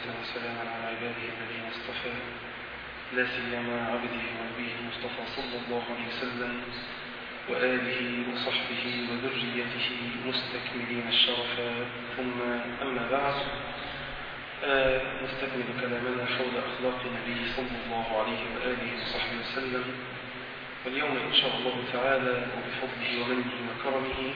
وسلاما على عباده الذين اصطفى لا سيما عبده ونبيه المصطفى صلى الله عليه وسلم وآله وصحبه وذريته مستكملين الشرف ثم أما بعد آه نستكمل كلامنا حول أخلاق النبي صلى الله عليه وآله وصحبه وسلم واليوم إن شاء الله تعالى وبفضله ومنه وكرمه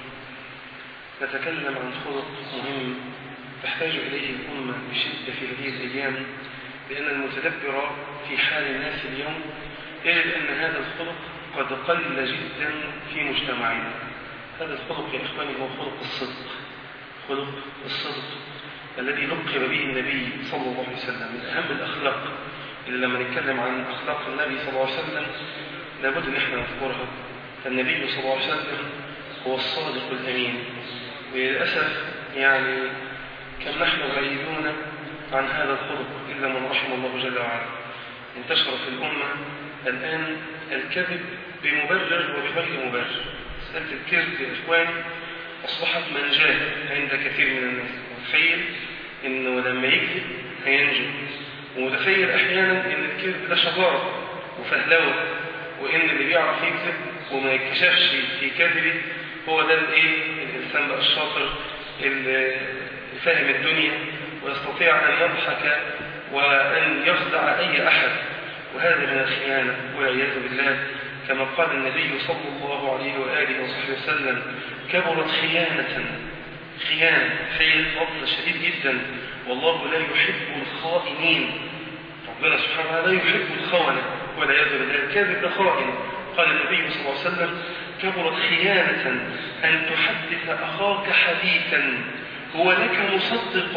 نتكلم عن خلق مهم تحتاج إليه الأمة بشدة في هذه الأيام لأن المتدبر في حال الناس اليوم يجد أن هذا الخلق قد قل جدا في مجتمعنا هذا الخلق يا إخواني هو خلق الصدق خلق الصدق الذي لقب به النبي صلى الله عليه وسلم من أهم الأخلاق اللي لما نتكلم عن أخلاق النبي صلى الله عليه وسلم لابد أن احنا نذكرها النبي صلى الله عليه وسلم هو الصادق الأمين وللأسف يعني كم نحن بعيدون عن هذا الخلق إلا من رحم الله جل وعلا انتشر في الأمة الآن الكذب بمبرر وبغير مبرر مسألة الكذب يا إخواني أصبحت منجاة عند كثير من الناس متخيل إنه لما يكذب هينجو ومتخيل أحيانا إن الكذب ده شطارة وفهلوة وإن اللي بيعرف يكذب وما يكتشفش في كذبه هو ده الإيه الإنسان بقى الشاطر اللي فاهم الدنيا ويستطيع أن يضحك وأن يخدع أي أحد وهذا من الخيانة والعياذ بالله كما قال النبي صلى الله عليه وآله وصحبه وسلم كبرت خيانة خيانة خيانة فضل شديد جدا والله لا يحب الخائنين ربنا سبحانه وتعالى لا يحب الخونة والعياذ بالله الكاذب ده خائن قال النبي صلى الله عليه وسلم كبرت خيانة أن تحدث أخاك حديثا هو لك مصدق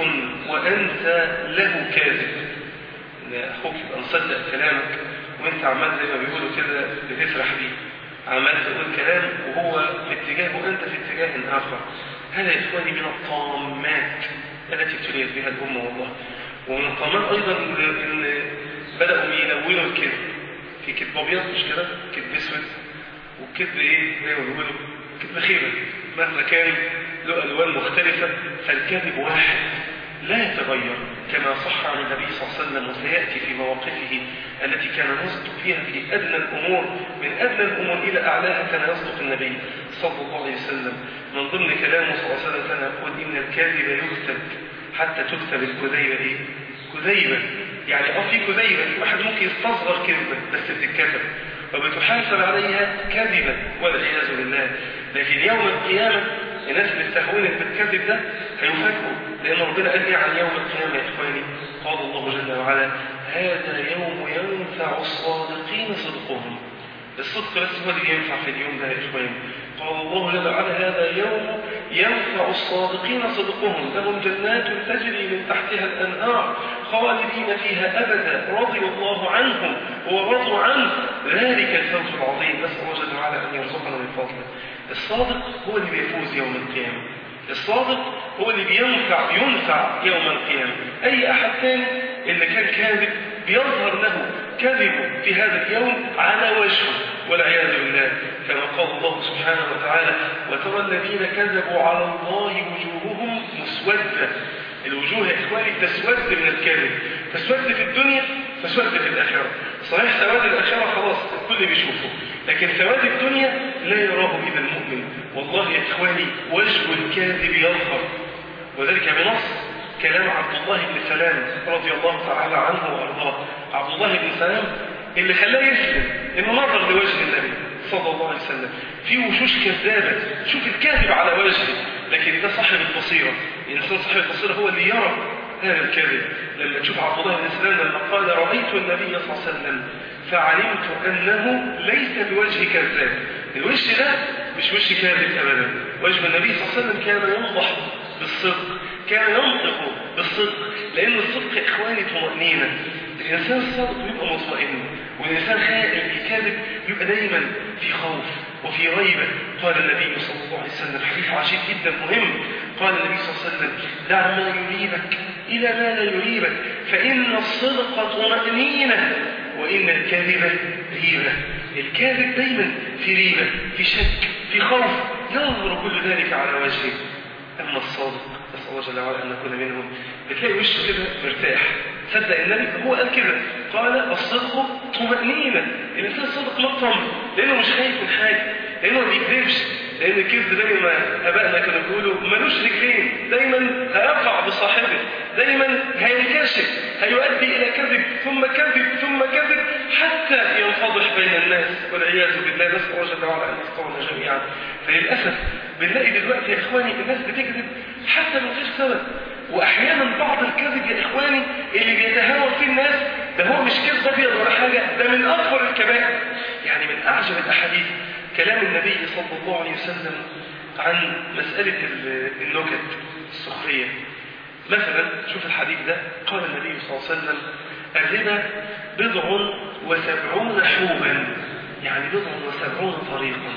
وأنت له كاذب أخوك يبقى مصدق كلامك وأنت عمال زي ما بيقولوا كده بتسرح بيه عمال تقول كلام وهو في اتجاه وأنت في اتجاه آخر هذا يا إخواني من الطامات التي ابتليت بها الأمة والله ومن الطامات أيضا إن بدأوا يلونوا الكذب في كذب أبيض مش كده كذب أسود وكذب إيه زي ما بيقولوا كذب خيبة مهما كان له ألوان مختلفة فالكذب واحد لا يتغير كما صح عن النبي صلى الله عليه وسلم وسيأتي في مواقفه التي كان يصدق فيها في أدنى الأمور من أدنى الأمور إلى أعلاها كان يصدق النبي صلى الله عليه وسلم من ضمن كلامه صلى الله عليه وسلم كان يقول إن الكاذب يكتب حتى تكتب الكذيبة إيه؟ كذيبة يعني اه في كذيبة واحد ممكن يستصغر كذبة بس بتتكتب وبتحاسب عليها كذبة والعياذ بالله لكن يوم القيامة الناس اللي استهونت بالكذب ده هيفاجئوا لأن ربنا قال إيه عن يوم القيامة يا إخواني قال الله جل وعلا هذا يوم ينفع الصادقين صدقهم الصدق بس هو اللي ينفع في اليوم ده يا إخواني قال الله جل وعلا هذا يوم ينفع الصادقين صدقهم لهم جنات تجري من تحتها الأنهار خالدين فيها أبدا رضي الله عنهم ورضوا عنه ذلك الفوز العظيم نسأل الله جل وعلا أن يرزقنا من فضله الصادق هو اللي بيفوز يوم القيامة الصادق هو اللي بينفع ينفع يوم القيامة أي أحد ثاني اللي كان كاذب بيظهر له كذبه في هذا اليوم على وجهه والعياذ بالله كما قال الله سبحانه وتعالى وترى الذين كذبوا على الله وجوههم مسودة الوجوه يا إخواني تسود من الكذب تسود في الدنيا تسود في الآخرة صحيح سواد الآخرة خلاص الكل بيشوفه لكن سواد الدنيا لا يراه إلا المؤمن والله يا إخواني وجه الكاذب يظهر وذلك بنص كلام عبد الله بن سلام رضي الله تعالى عنه وأرضاه عبد الله بن سلام اللي خلاه يسلم إنه نظر لوجه النبي صلى الله عليه وسلم في وشوش كذابة شوف الكاذب على وجهه لكن ده صاحب البصيرة الإنسان صاحب البصيرة هو اللي يرى هذا الكذب لما تشوف عبد الله بن سلام لما قال رأيت النبي صلى الله عليه وسلم فعلمت أنه ليس بوجه كذاب الوجه ده مش وجه كاذب أبدا وجه النبي صلى الله عليه وسلم كان ينضح بالصدق كان ينطق بالصدق لأن الصدق إخواني طمأنينة الإنسان الصادق بيبقى مطمئن والإنسان خائف الكاذب بيبقى دايما في خوف وفي ريبة قال النبي صلى الله عليه وسلم حديث عجيب جدا مهم قال النبي صلى الله عليه وسلم دع ما يريبك إلى ما لا يريبك فإن الصدق طمأنينة وإن الكذب ريبة الكاذب دايما في ريبة في شك في خوف ينظر كل ذلك على وجهه أما الصادق نسأل الله جل وعلا أن نكون منهم بتلاقي وشه كده مرتاح صدق النبي هو قال كده قال الصدق طمأنينة الإنسان الصادق لا طمن لأنه مش خايف من حاجة لأنه ما بيكذبش لأن الكذب زي ما آبائنا كانوا بيقولوا ملوش رجلين دايما هيقع بصاحبه دايما هينكشف هيؤدي إلى كذب ثم كذب ثم كذب حتى ينفضح بين الناس والعياذ بالله نسأل الله جل وعلا أن يسترنا جميعا فللأسف بنلاقي دلوقتي يا إخواني الناس بتكذب حتى من غير سبب واحيانا بعض الكذب يا اخواني اللي بيتهاون فيه الناس ده هو مش كذب ابيض ولا حاجه ده من اكبر الكبائر يعني من اعجب الاحاديث كلام النبي صلى الله عليه وسلم عن مساله النكت السخريه مثلا شوف الحديث ده قال النبي صلى الله عليه وسلم الربا بضع وسبعون حوبا يعني بضع وسبعون طريقا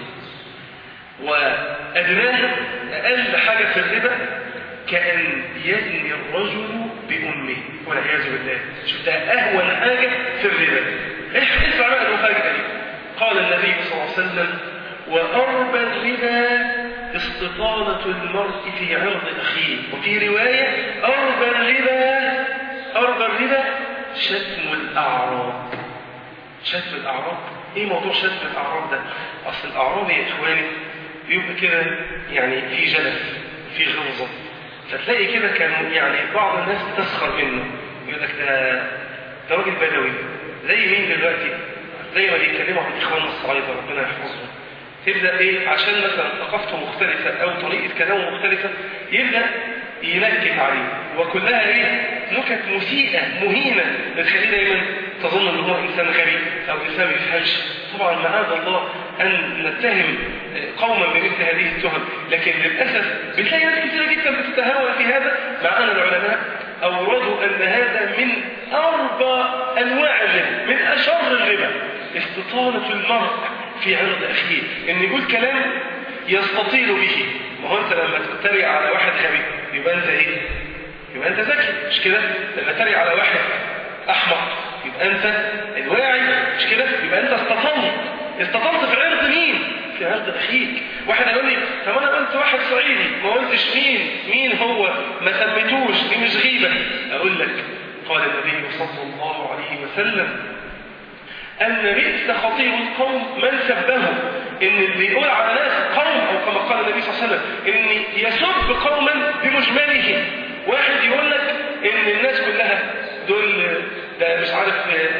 وأدناها أقل حاجة في الربا كأن يزني الرجل بأمه والعياذ بالله شوف ده أهون حاجة في الربا اسمع بقى المفاجأة دي قال النبي صلى الله عليه وسلم وأربى الربا استطالة المرء في عرض أخيه وفي رواية أربى الربا أربى الربا شتم الأعراب شتم الأعراب إيه موضوع شتم الأعراب ده أصل الأعراب يا إخواني بيبقى كده يعني في جلف في غلظة فتلاقي كده كان يعني بعض الناس تسخر منه يقول لك ده ده راجل بدوي زي مين دلوقتي زي ما بيتكلموا عن اخواننا الصعايده ربنا يحفظهم تبدا ايه عشان مثلا ثقافته مختلفه او طريقه كلامه مختلفه يبدا ينكت عليه وكلها ايه نكت مسيئه مهينه بتخليه دايما تظن ان هو انسان غبي او انسان ما بيفهمش طبعا معاذ الله ان نتهم قوما بمثل هذه التهم لكن للاسف بتلاقي ناس كثيره جدا بتتهاون في هذا مع ان العلماء اوردوا ان هذا من اربى انواع الربا من اشر الربا استطاله المرء في عرض اخيه ان يقول كلام يستطيل به ما هو انت لما تتريق على واحد غبي يبقى انت ايه يبقى انت ذكي مش كده لما تتريق على واحد احمق يبقى انت الواعي مش كده يبقى انت استطلت استطلت في عرض مين في عرض اخيك واحد يقول لي طب انا قلت واحد صعيدي ما قلتش مين مين هو ما سميتوش دي مش غيبه اقول لك قال النبي صلى الله عليه وسلم أن بئس خطيب القوم من سبه إن اللي يقول على ناس قوم أو كما قال النبي صلى الله عليه وسلم إن يسب قوما بمجملهم واحد يقول لك إن الناس كلها دول ده مش عارف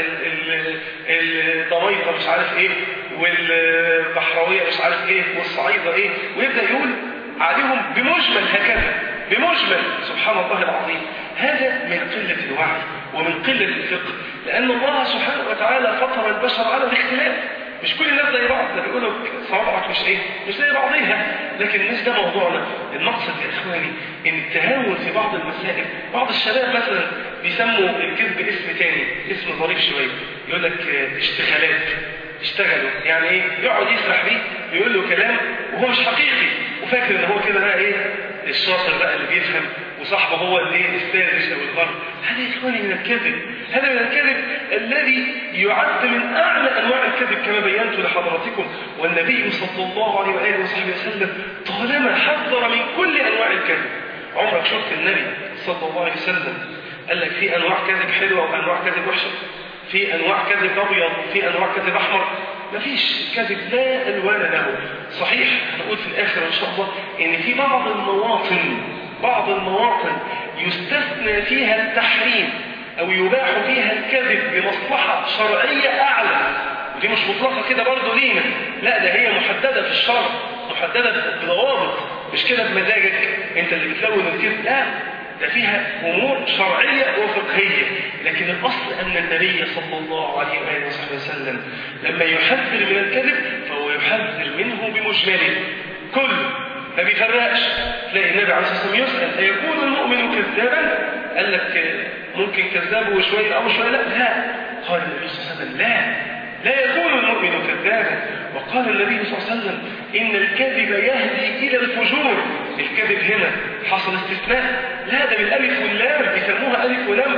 الضميطة مش عارف إيه والبحراوية مش عارف إيه والصعيدة إيه ويبدأ يقول عليهم بمجمل هكذا بمجمل سبحان الله العظيم هذا من قلة الوعي ومن قلة الفقه لأن الله سبحانه وتعالى فطر البشر على الاختلاف مش كل الناس زي بعض ده بيقولوا صوابعك مش ايه مش زي بعضيها لكن مش ده موضوعنا المقصد يا اخواني ان التهاون في بعض المسائل بعض الشباب مثلا بيسموا الكذب اسم تاني اسم ظريف شويه يقول لك اشتغالات اشتغلوا يعني ايه يقعد يسرح بيه يقول له كلام وهو مش حقيقي وفاكر ان هو كده بقى ايه الشاطر بقى اللي بيفهم وصاحبه هو اللي استاذ او الغرب هذا يا اخواني من الكذب هذا من الكذب الذي يعد من اعلى انواع الكذب كما بينت لحضراتكم والنبي صلى الله عليه واله وصحبه وسلم طالما حذر من كل انواع الكذب عمرك شفت النبي صلى الله عليه وسلم قال لك في انواع كذب حلوه وانواع كذب وحشه في انواع كذب ابيض في انواع كذب احمر مفيش كذب لا الوان له صحيح هنقول في الاخر ان شاء الله ان في بعض المواطن بعض المواطن يستثنى فيها التحريم او يباح فيها الكذب بمصلحه شرعيه اعلى ودي مش مطلقه كده برضه لينا لا ده هي محدده في الشرع محدده بضوابط مش كده بمزاجك انت اللي بتلون الكذب لا ده فيها امور شرعيه وفقهيه لكن الاصل ان النبي صلى الله عليه واله وصحبه وسلم لما يحذر من الكذب فهو يحذر منه بمجمله كله ما بيفرقش تلاقي النبي عليه الصلاه والسلام يسال ايكون المؤمن كذابا قال لك ممكن كذاب وشويه او شويه لا لا قال النبي صلى الله عليه وسلم لا لا يكون المؤمن كذابا وقال النبي صلى الله عليه وسلم ان الكذب يهدي الى الفجور الكذب هنا حصل استثناء لا ده بالالف واللام بيسموها الف ولام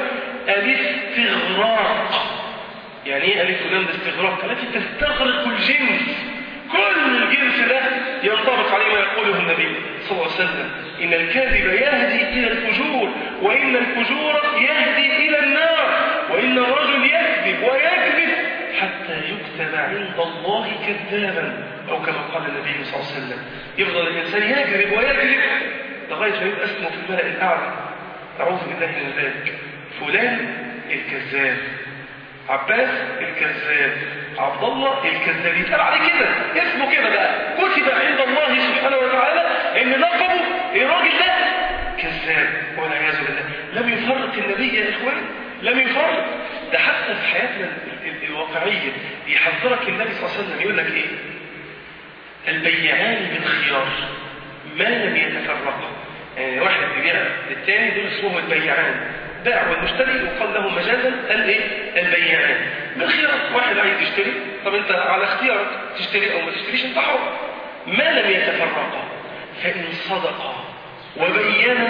الاستغراق يعني ايه الف ولام الاستغراق التي تستغرق الجنس كل الجنس ده ينطبق عليه ما يقوله النبي صلى الله عليه وسلم إن الكذب يهدي إلى الفجور وإن الفجور يهدي إلى النار الله كذابا أو كما قال النبي صلى الله عليه وسلم يفضل الإنسان يجرب ويجرب لغاية ما يبقى اسمه في الملأ الأعلى أعوذ بالله من ذلك فلان الكذاب عباس الكذاب عبد الله الكذاب يتقال عليه كده اسمه كده بقى كتب عند الله سبحانه وتعالى ان لقبه الراجل ده كذاب والعياذ بالله لم يفرق النبي يا اخوان لم يفرق ده حتى في حياتنا ال- ال- الواقعيه يحذرك النبي صلى الله عليه وسلم يقول لك ايه البيعان بالخيار ما لم يتفرقا يعني واحد بيبيع للتاني دول اسمهم البيعان باع والمشتري يقال له مجازا الايه البيعان بالخيار واحد عايز يشتري طب انت على اختيارك تشتري او ما تشتريش انت حر ما لم يتفرقا فان صدقا وبينا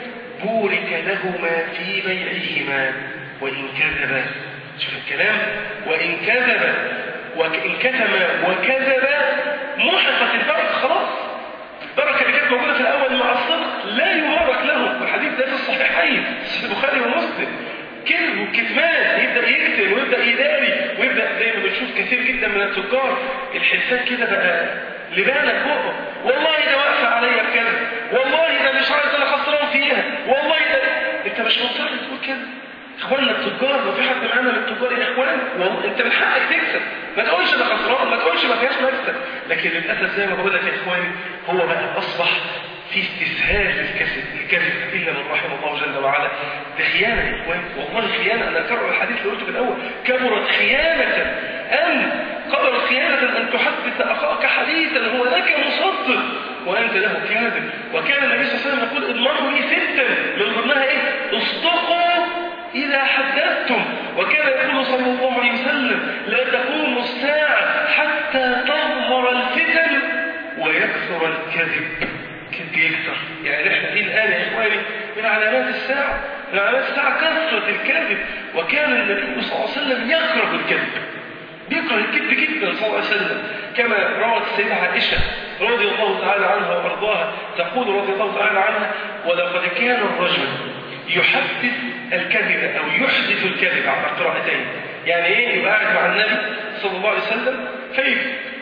بورك لهما في بيعهما وان كذبا شوف الكلام وان كذبا وإن كتما وكذبا محقت البركة خلاص البركة اللي كانت موجودة في الأول مع الصدق لا يبارك له والحديث ده في الصحيحين صحيح البخاري ومسلم كذب وكتمان يبدأ يكتم ويبدأ يداري ويبدأ زي ما بنشوف كثير جدا من التجار الحساب كده بقى لبانك بقى والله ده واقفة عليا بكذا والله ده مش عارف انا خسران فيها والله ده انت مش مضطر تقول كده اخواننا التجار لو في حد معانا من التجار يا اخوان والله انت من حقك تكسب ما تقولش انا خسران ما تقولش ما فيهاش مكسب لكن للاسف زي ما بقول لك يا اخواني هو بقى اصبح في استسهال للكذب الكذب الا من رحم الله جل وعلا ده خيانه يا اخوان والله خيانه انا اكرر الحديث اللي قلته في الاول كبرت خيانه ان قدرت خيانه ان تحدث اخاك حديثا هو لك مصدق وانت له كاذب وكان النبي صلى الله عليه وسلم يقول اضمنوا لي ستا من ضمنها ايه اصدقوا إذا حدثتم وكان يقول صلى الله عليه وسلم لا تقوم الساعة حتى تظهر الفتن ويكثر الكذب كذب يكثر يعني احنا في الآن يا إخواني من علامات الساعة من علامات الساعة كثرة الكذب وكان النبي صلى الله عليه وسلم يكره الكذب بيكره الكذب جدا صلى الله عليه وسلم كما روت السيدة عائشة رضي الله تعالى عنها وأرضاها تقول رضي الله تعالى عنها ولقد كان الرجل يحدث الكذب أو يحدث الكذب على قراءتين يعني إيه يبقى قاعد مع النبي صلى الله عليه وسلم فيب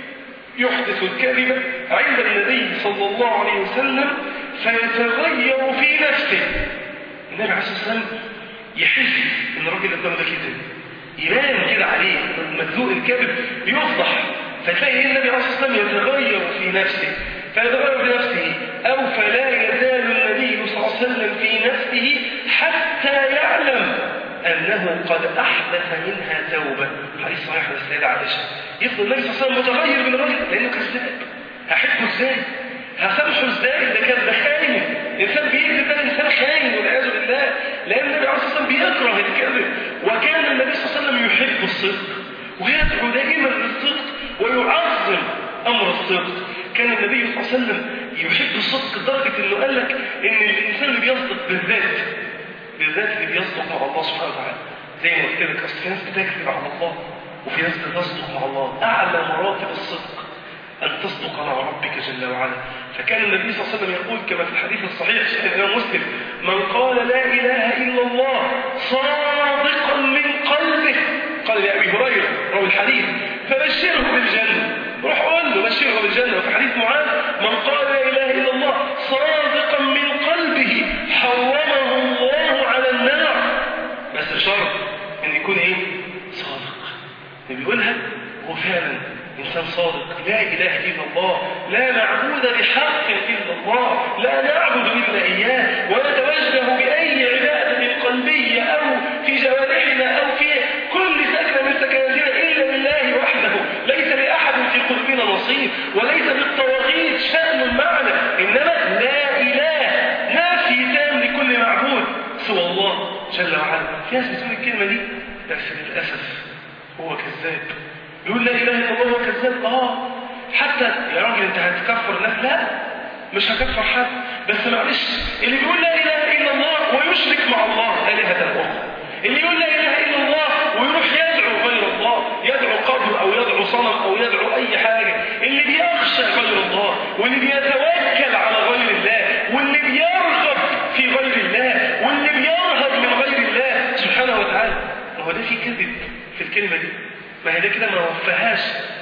يحدث الكذب عند النبي صلى الله عليه وسلم فيتغير في نفسه النبي عليه الصلاة والسلام يحس إن الراجل اللي قدامه ده كذب يبان كده عليه مدلوق الكذب بيفضح فتلاقي النبي عليه الصلاة والسلام يتغير في نفسه فيتغير في نفسه أو فلا يزال النبي صلى الله عليه وسلم في نفسه حتى يعلم أنه قد أحدث منها توبة حديث صحيح عن السيدة عائشة يفضل النبي صلى الله عليه وسلم متغير من الرجل لأنه كذاب هحبه إزاي؟ هسامحه إزاي؟ ده كان ده خاين إنسان بيكذب ده إنسان خاين والعياذ بالله لأن النبي عليه الصلاة والسلام بيكره الكذب وكان النبي صلى الله عليه وسلم يحب الصدق ويدعو دائما للصدق ويعظم أمر الصدق كان النبي صلى الله عليه وسلم يحب الصدق لدرجة انه قال لك ان الانسان اللي بيصدق بالذات بالذات اللي بيصدق مع الله سبحانه وتعالى زي ما قلت لك اصل في ناس بتكذب على الله وفي ناس بتصدق مع الله اعلى مراتب الصدق ان تصدق مع ربك جل وعلا فكان النبي صلى الله عليه وسلم يقول كما في الحديث الصحيح صحيح الامام مسلم من قال لا اله الا الله صادقا من قلبه قال لابي هريره راوي الحديث فبشره بالجنه روح قول له بشره بالجنة وفي حديث معاذ من قال لا إله إلا الله صادقا من قلبه حرمه الله على النار بس بشرط ان يكون ايه صادق اللي بيقولها هو فعلا انسان صادق لا اله الا الله لا معبود بحق الا الله لا نعبد الا اياه ونتوجه باي عباده قلبيه او في جوارحنا او في كل سكنه من سكناتنا الا لله وحده ليس لاحد في قلوبنا نصيب وليس بالطواغيت شان معنا انما لا اله نافي تام لكل معبود سوى الله جل وعلا في ناس بتقول الكلمه دي بس للاسف هو كذاب يقول لا اله الا الله هو كذاب اه حتى يا راجل انت هتكفر الناس لا مش هكفر حد بس معلش اللي بيقول لا اله الا الله ويشرك مع الله الهه اخرى اللي يقول لا اله الا الله ويروح يدعو غير الله يدعو قبر او يدعو صنم او يدعو اي حاجه اللي بيخشى غير الله واللي بيتوكل على غير الله واللي بيرغب في غير الله واللي بيرهب من غير الله سبحانه وتعالى ما هو ده في كذب في الكلمه دي ما هي ده كده ما وفهاش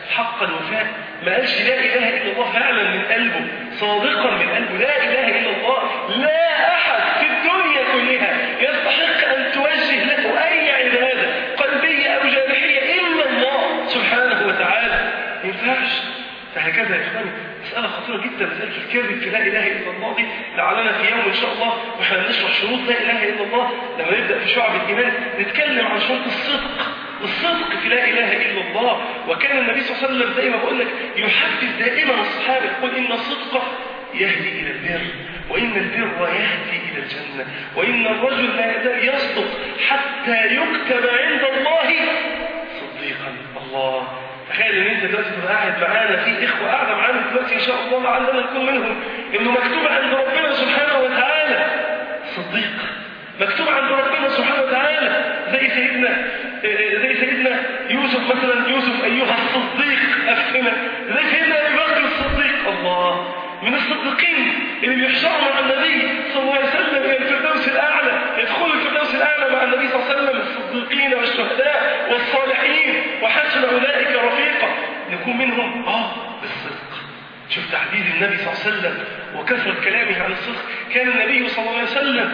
حق الوفاء ما قالش لا إله إلا الله فعلا من قلبه صادقا من قلبه لا إله إلا الله لا أحد في الدنيا كلها يستحق أن توجه له أي عبادة قلبية أو جارحية إلا الله سبحانه وتعالى ما ينفعش فهكذا يا إخواني مسألة خطيرة جدا مسألة الكذب في لا إله إلا الله دي لعلنا في يوم إن شاء الله وإحنا بنشرح شروط لا إله إلا الله لما نبدأ في شعب الإيمان نتكلم عن شروط الصدق الصدق في لا إله إلا الله وكان النبي صلى الله عليه وسلم دائما بقول لك يحفز دائما الصحابة يقول إن الصدق يهدي إلى البر وإن البر يهدي إلى الجنة وإن الرجل لا يزال يصدق حتى يكتب عند الله صديقا الله تخيل ان انت دلوقتي تبقى قاعد معانا في اخوه قاعده معانا دلوقتي ان شاء الله لعلنا نكون منهم انه مكتوب عند ربنا سبحانه وتعالى صديق مكتوب عند ربنا سبحانه وتعالى زي سيدنا زي سيدنا يوسف مثلا يوسف ايها الصديق افتنا زي سيدنا ابي بكر الصديق الله من الصديقين اللي بيحشروا مع النبي صلى الله عليه وسلم الى الفردوس الاعلى يدخلوا الفردوس الاعلى مع النبي صلى الله عليه وسلم الصديقين والشهداء والصالحين وحسن اولئك رفيقا نكون منهم اه بالصدق شوف تعديد النبي صلى الله عليه وسلم وكثرة كلامه عن الصدق كان النبي صلى الله عليه وسلم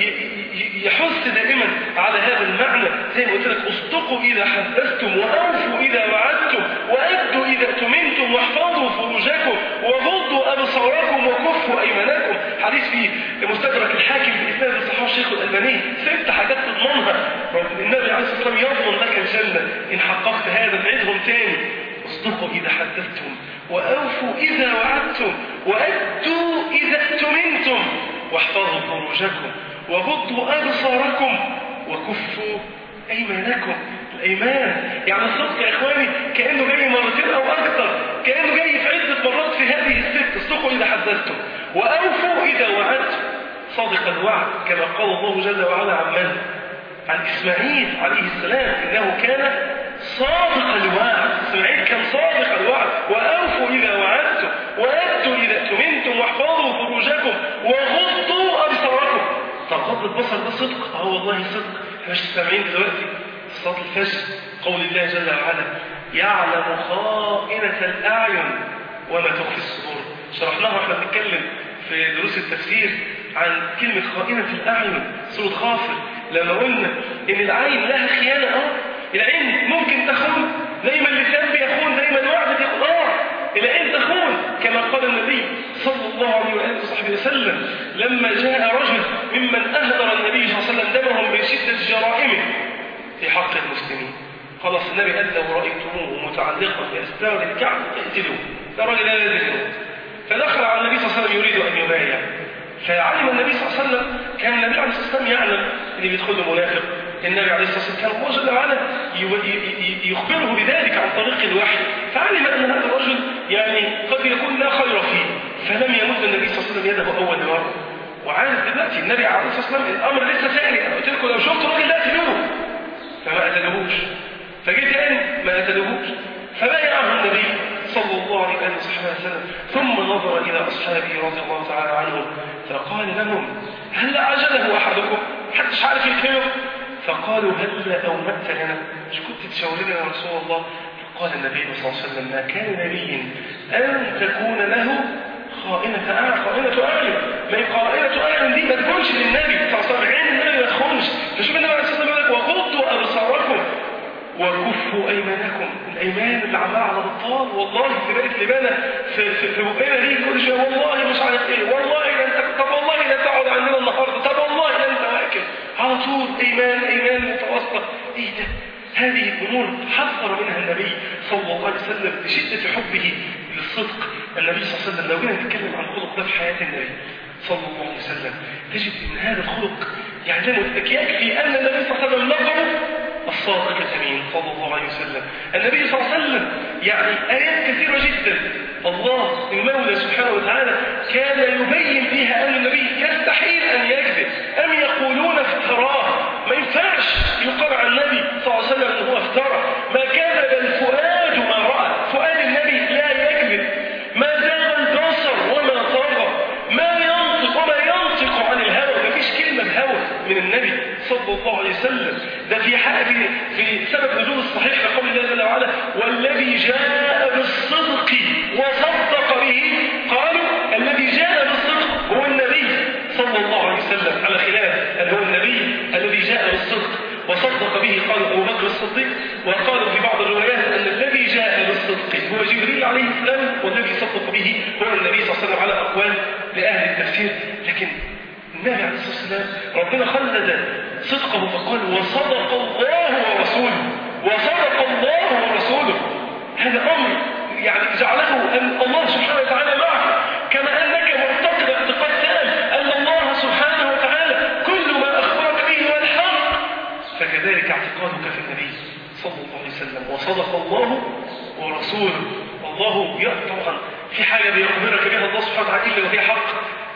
يحث دائما على هذا المعنى زي ما قلت لك اصدقوا إذا حدثتم وأوفوا إذا وعدتم وأدوا إذا اؤتمنتم واحفظوا فروجكم وغضوا أبصاركم وكفوا أيمانكم حديث في مستدرك الحاكم بإسناد صحيح الشيخ الألباني ست حاجات تضمنها النبي عليه الصلاة والسلام يضمن لك الجنة إن حققت هذا نعيدهم تاني اصدقوا إذا حدثتم وأوفوا إذا وعدتم وأدوا إذا اؤتمنتم واحفظوا فروجكم وغضوا أبصاركم وكفوا أيمانكم الأيمان يعني الصدق يا إخواني كأنه جاي مرتين أو أكثر كأنه جاي في عدة مرات في هذه الست اصدقوا إذا حدثتم وأوفوا إذا وعدتم صادق الوعد كما قال الله جل وعلا عن من؟ عن إسماعيل عليه السلام إنه كان صادق الوعد اسماعيل كان صادق الوعد وأوفوا إذا وعدتم وأدوا إذا اؤتمنتم واحفظوا فروجكم وغضوا أبصاركم طب غض البصر ده صدق اه والله صدق احنا مش سامعين دلوقتي في صلاة الفجر قول الله جل وعلا يعلم خائنة الأعين وما تخفي الصدور شرحناها واحنا بنتكلم في دروس التفسير عن كلمة خائنة الأعين سورة غافر لما قلنا إن العين لها خيانة اه العين ممكن تخون زي ما اللسان بيخون زي ما الوعد بيخون اه العين تخون كما قال النبي صلى الله عليه واله وصحبه وسلم لما جاء رجل ممن اهدر النبي صلى الله عليه وسلم دمهم من شده جرائمه في حق المسلمين خلاص النبي قال لو رايتموه متعلقا باستار الكعب اقتلوه ده راجل لا لازم يموت فدخل على النبي صلى الله عليه وسلم يريد ان يبايع فعلم النبي صلى الله عليه وسلم كان النبي عليه الصلاه والسلام يعلم ان بيدخل منافق النبي عليه الصلاة والسلام كان الله جل وعلا يخبره بذلك عن طريق الوحي فعلم أن هذا الرجل يعني قد يكون لا خير فيه فلم يمد النبي صلى الله عليه وسلم يده أول مرة وعارف دلوقتي النبي عليه الصلاة والسلام الأمر لسه ثاني أنا قلت لكم لو شفت راجل لا تلوه فما قتلوهوش فجيت تاني ما قتلوهوش فبايعه النبي صلى الله عليه وسلم ثم نظر إلى أصحابه رضي الله تعالى عنهم فقال لهم هل أعجله أحدكم حدش عارف يكلمه فقالوا هل أومأت لنا مش كنت تشاورنا يا رسول الله فقال النبي صلى الله عليه وسلم ما كان نبي أن تكون له خائنة أعين خائنة أعين ما هي خائنة أعين دي ما تكونش للنبي صلى الله عليه وسلم عين النبي ما تخونش فشوف النبي عليه الصلاة والسلام يقول لك وغضوا أبصاركم وكفوا أيمانكم الأيمان اللي عمالة على بطال والله اللي بقت لبانة في, في, في بقنا دي كل شوية والله مش عارف إيه والله لا أنت طب والله لا تقعد عندنا النهاردة طب والله لا أنت واكل على طول إيمان إيمان متوسط إيه ده هذه الأمور حذر منها النبي صلى الله عليه وسلم بشدة حبه للصدق النبي صلى الله عليه وسلم لو جينا نتكلم عن الخلق ده في حياة النبي صلى الله عليه وسلم تجد ان هذا الخلق يعني زي ما قلت لك يكفي ان النبي صلى الله عليه وسلم لقبه الصادق الامين صلى الله عليه وسلم النبي صلى الله عليه وسلم يعني ايات كثيره جدا الله المولى سبحانه وتعالى كان يبين فيها ان النبي يستحيل ان يكذب ام يقولون افتراه ما ينفعش يقال عن النبي صلى الله عليه وسلم ان هو افترى ما كذب الفؤاد ما راى فؤاد النبي لا يكذب ما زاغ البصر وما طغى ما ينطق وما ينطق عن الهوى ما فيش كلمه بهوى من النبي صلى الله عليه وسلم ده في الحق في في سبب نزول الصحيح لقول الله جل وعلا والذي جاء بالصدق وصدق به قالوا الذي جاء بالصدق هو النبي صلى الله عليه وسلم على خلاف هل هو النبي الذي جاء بالصدق وصدق به قال ابو بكر الصديق وقال في بعض الروايات ان الذي جاء بالصدق هو جبريل عليه السلام والذي صدق به هو النبي صلى الله عليه وسلم على اقوال لاهل التفسير لكن النبي عليه الصلاه والسلام ربنا خلد صدقه فقال وصدق الله ورسوله وصدق الله ورسوله هذا امر يعني جعله ان الله سبحانه وتعالى معه كما انك معتقد اعتقاد تام ان الله سبحانه وتعالى كل ما اخبرك به هو الحق فكذلك اعتقادك في النبي صلى الله عليه وسلم وصدق الله ورسوله الله طبعا في حاجه بيخبرك بها الله سبحانه وتعالى الا وهي حق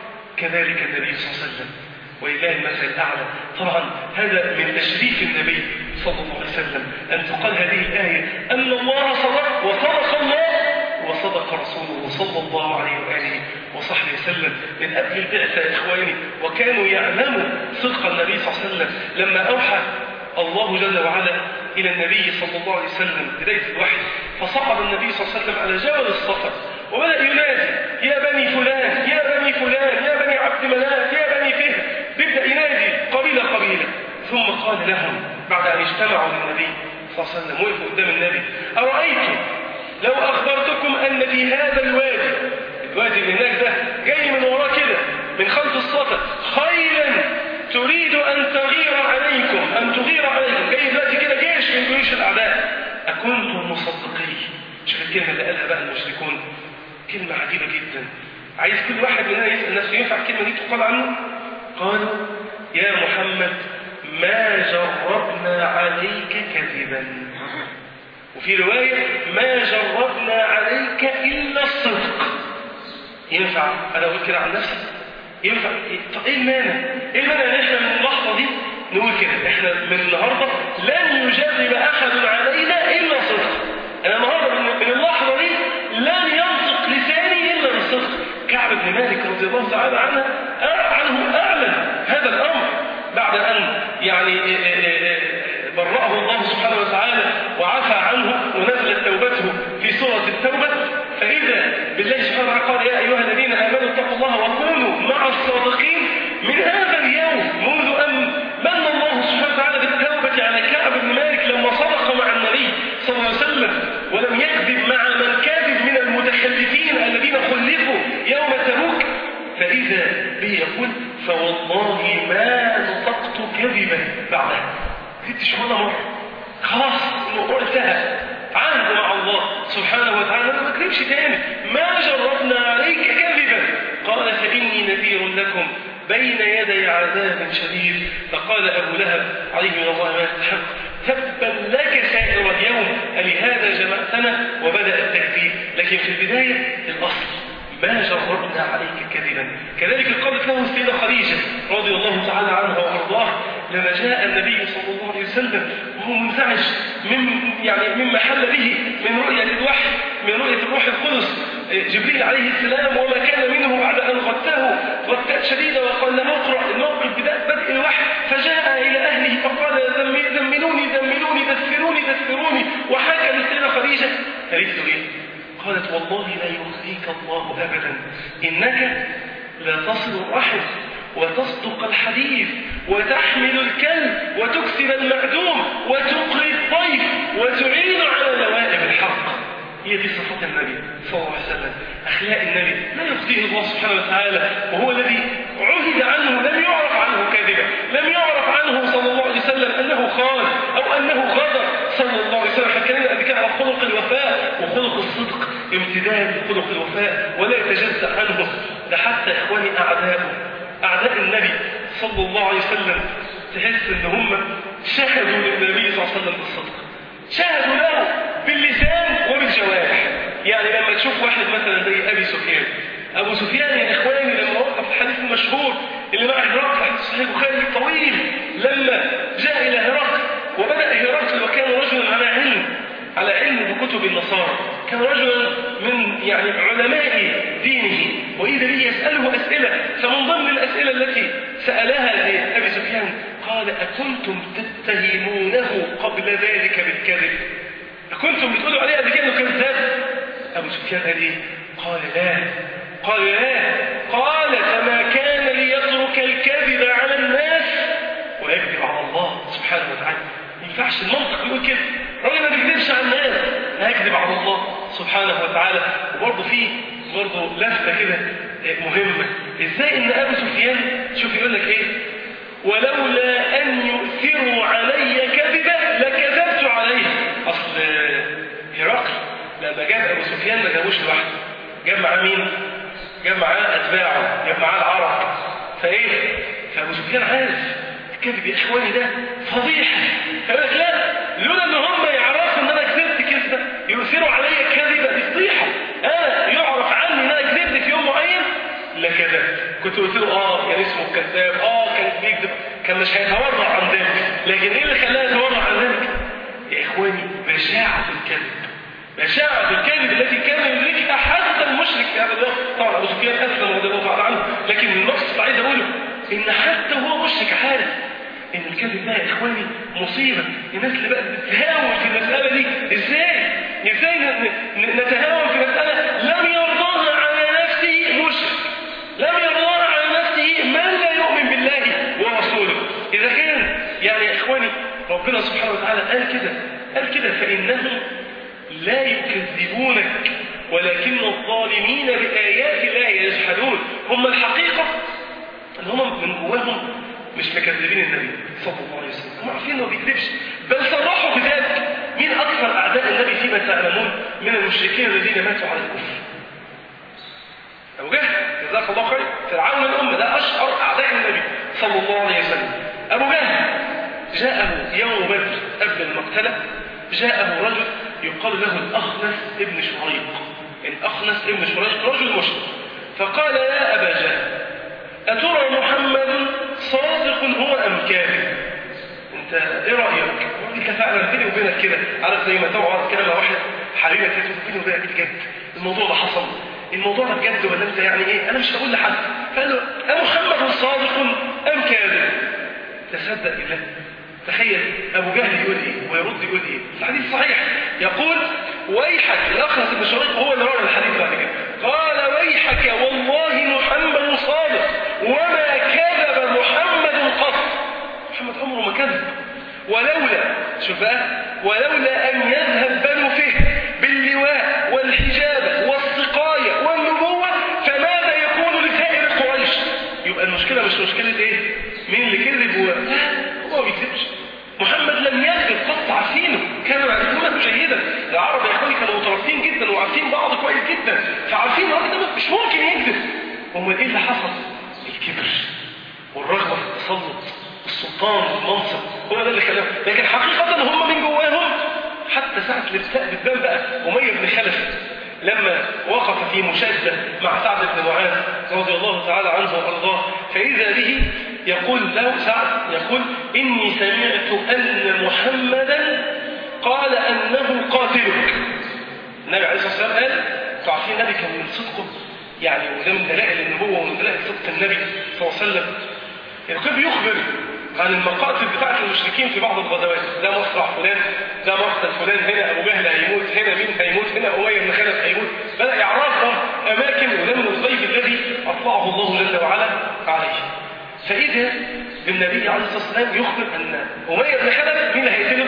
كذلك النبي صلى الله عليه وسلم ولله المثل الأعلى طبعا هذا من تشريف النبي صلى الله عليه وسلم أن تقال هذه الآية أن الله صدق وصدق الله وصدق رسوله صلى الله عليه وآله وصحبه وسلم من قبل البعثة يا إخواني وكانوا يعلموا صدق النبي صلى الله عليه وسلم لما أوحى الله جل وعلا إلى النبي صلى الله عليه وسلم بداية الوحي فصعد النبي صلى الله عليه وسلم على جبل الصفا وبدأ ينادي يا بني فلان يا بني فلان يا بني عبد مناف يا بني فهد بيبدأ ينادي قبيلة قبيلة ثم قال لهم بعد أن اجتمعوا للنبي صلى الله عليه وسلم وقفوا قدام النبي أرأيتم لو أخبرتكم أن في هذا الوادي الوادي اللي هناك ده جاي من وراه كده من خلف الصفا خيلا تريد أن تغير عليكم أن تغير عليكم جاي دلوقتي كده جيش من جيوش الأعداء أكنتم مصدقين شوف الكلمة اللي قالها بقى المشركون كلمة عجيبة جدا عايز كل واحد مننا يسأل نفسه ينفع الكلمة دي تقال عنه قالوا يا محمد ما جربنا عليك كذبا وفي رواية ما جربنا عليك إلا الصدق ينفع أنا أقول كده عن نفسي ينفع طب إيه المانع إيه المانع إن إحنا من اللحظة دي نقول كده إحنا من النهاردة لن يجرب أحد علينا إلا صدق أنا النهاردة من, من اللحظة دي لن ينطق لساني إلا بالصدق كعب بن مالك رضي الله تعالى عنه عنه أعلن هذا الأمر بعد أن يعني برأه الله سبحانه وتعالى وعفى عنه ونزلت توبته في سورة التوبة فإذا بالله سبحانه وتعالى قال يا أيها الذين آمنوا اتقوا الله وكونوا مع الصادقين من هذا اليوم منذ أن من الله سبحانه وتعالى بالتوبة على كعب بن مالك لما صدق مع النبي صلى الله عليه وسلم ولم يكذب مع من كاذب من المتخلفين الذين خلفوا يوم تبوك فإذا به يقول فوالله ما نطقت كذبا بعدها كنتش ولا مرة خلاص الموضوع انتهى عهد مع الله سبحانه وتعالى ما تكذبش تاني ما جربنا عليك كذبا قال فإني نذير لكم بين يدي عذاب شديد فقال أبو لهب عليه من الله ما يستحق تبا لك سائر اليوم ألهذا جمعتنا وبدأ التكذيب لكن في البداية الأصل ما جربنا عليك كذبا كذلك قالت له السيدة خديجة رضي الله تعالى عنها وأرضاها لما جاء النبي صلى الله عليه وسلم وهو منزعج من يعني مما حل به من رؤية الوحي من رؤية الروح القدس جبريل عليه السلام وما كان منه بعد أن غته غتات شديدة وقال له اقرأ الموقف بدء الوحي فجاء إلى أهله فقال ذملوني ذملوني دثروني دثروني وحكى للسيدة خديجة قالت له إيه؟ قالت والله لا يخزيك الله أبدا إنك لا تصل الرحم وتصدق الحديث وتحمل الكلب وتكسب المعدوم وتقري الضيف وتعين على نوائب الحق هي دي صفات النبي صلى الله عليه وسلم أخلاق النبي لا يخزيه الله سبحانه وتعالى وهو الذي عهد عنه لم يعرف عنه كاذبا لم يعرف عنه صلى الله عليه وسلم أنه خان أو أنه غدر صلى الله عليه وسلم حكينا قبل كده على خلق الوفاء وخلق الصدق امتداد لخلق الوفاء ولا يتجزأ عنه ده حتى إخواني أعداؤه أعداء النبي صلى الله عليه وسلم تحس إن هم شهدوا للنبي صلى الله عليه وسلم بالصدق شهدوا له باللسان وبالجوارح يعني لما تشوف واحد مثلا زي أبي سفيان أبو سفيان يا إخواني لما وقف الحديث المشهور اللي مع هرقل حديث صحيح البخاري الطويل لما جاء إلى هرقل وبدأ هرقل وكان رجلا على علم على علم بكتب النصارى كان رجلا من يعني علماء دينه وإذا به يسأله أسئلة فمن ضمن الأسئلة التي سألها لأبي سفيان قال أكنتم تتهمونه قبل ذلك بالكذب أكنتم بتقولوا عليه قبل كده انه كذاب أبو سفيان قال إيه قال لا قال لا قال فما كان ليترك الكذب على الناس ويكذب على الله سبحانه وتعالى ما ينفعش المنطق يقول كده راجل ما بيكذبش على الناس هيكذب على الله سبحانه وتعالى وبرضه في برضه لفته كده مهمه ازاي ان ابو سفيان شوف يقول لك ايه ولولا ان يؤثروا علي كذبا لكذبت عليه اصل هرقل لما جاب ابو سفيان ما جابوش لوحده جاب معاه مين جاب معاه اتباعه جاب معاه العرب فايه فابو سفيان عارف الكذب يا اخواني ده فضيحه فقال لك لا لولا ان هم يعرفوا ان انا كذبت كذبه يؤثروا عليا كذبه دي فضيحه انا يعرف عني ان انا كذبت في يوم معين لكذبت كنت قلت له اه كان اسمه كذاب اه كان بيكذب كان مش هيتورع عن ذلك لكن ايه اللي خلاه يتورع عن ذلك يا اخواني بشاعه الكذب بشاعة الكذب التي كان يدركها حتى المشرك في هذا الوقت طبعا أبو سفيان أسلم رضي الله تعالى عنه لكن المقصد اللي عايز أقوله إن حتى وهو مشرك عارف إن الكذب ده يا إخواني مصيبة الناس اللي بقت بتهاون في المسألة دي إزاي؟ إزاي نتهاون في مسألة لم يرضاها على نفسه مشرك لم يرضاها على نفسه من لا يؤمن بالله ورسوله إذا كان يعني يا إخواني ربنا سبحانه وتعالى قال كده قال كده فإنهم لا يكذبونك ولكن الظالمين بآيات الله يجحدون هم الحقيقة ان هم من جواهم مش مكذبين النبي صلى الله عليه وسلم هم عارفين انه ما بيكذبش بل صرحوا بذلك مين اكثر اعداء النبي فيما تعلمون من المشركين الذين ماتوا على الكفر ابو جهل جزاك الله خير فرعون الامه ده اشهر اعداء النبي صلى الله عليه وسلم ابو جهل جاءه يوم بدر قبل المقتله جاءه رجل يقال له الأخنس ابن شريق الأخنس ابن شريق رجل مشرك فقال يا أبا جهل أترى محمد صادق هو أم كاذب أنت إيه رأيك؟ أنت فعلا بيني وبينك كده عارف زي ما تقعد كده مع واحد حبيبك كده بيني وبينك بجد الموضوع ده حصل الموضوع ده بجد ولا أنت يعني إيه؟ أنا مش هقول لحد فقال له أمحمد صادق أم كاذب؟ تصدق بالله تخيل أبو جهل يقول إيه ويرد يقول إيه الحديث صحيح يقول ويحك الأخنس بن شريق هو اللي روى الحديث بعد كده قال ويحك والله محمد صادق وما كذب محمد قط محمد عمره ما كذب ولولا شوف بقى ولولا أن يذهب بنو فهم باللواء والحجاب والسقاية والنبوة فماذا يكون لسائر قريش يبقى المشكلة مش مشكلة إيه مين اللي كذب و... هو ما بيكذبش محمد لم يكذب قط عارفينه كانوا يعرفونه جيدا العرب يا اخواني كانوا مترابطين جدا وعارفين بعض كويس جدا فعارفين الراجل ده مش ممكن يكذب امال ايه اللي حصل الكبر والرغبه في التسلط السلطان والمنصب هو ده اللي خلاهم لكن حقيقه هم من جواهم حتى ساعه الابتلاء بالدم بقى اميه بن خلف لما وقف في مشادة مع سعد بن معاذ رضي الله تعالى عنه وارضاه فاذا به يقول له سعد يقول إني سمعت أن محمدا قال أنه قاتلك النبي عليه الصلاة والسلام قال تعرفين النبي كان من صدقه يعني وده من دلائل النبوة ومن دلائل صدق النبي صلى الله عليه وسلم يعني كان بيخبر عن المقاتل بتاعة المشركين في بعض الغزوات ده مصرع فلان ده مقتل فلان هنا أبو جهل هيموت هنا مين هيموت هنا أمية بن خلف هيموت بدأ يعرفهم أماكن وده من الغيب الذي أطلعه الله جل وعلا عليه فإذا بالنبي عليه الصلاة والسلام يخبر أن أمية بن خلف مين اللي هيقتله؟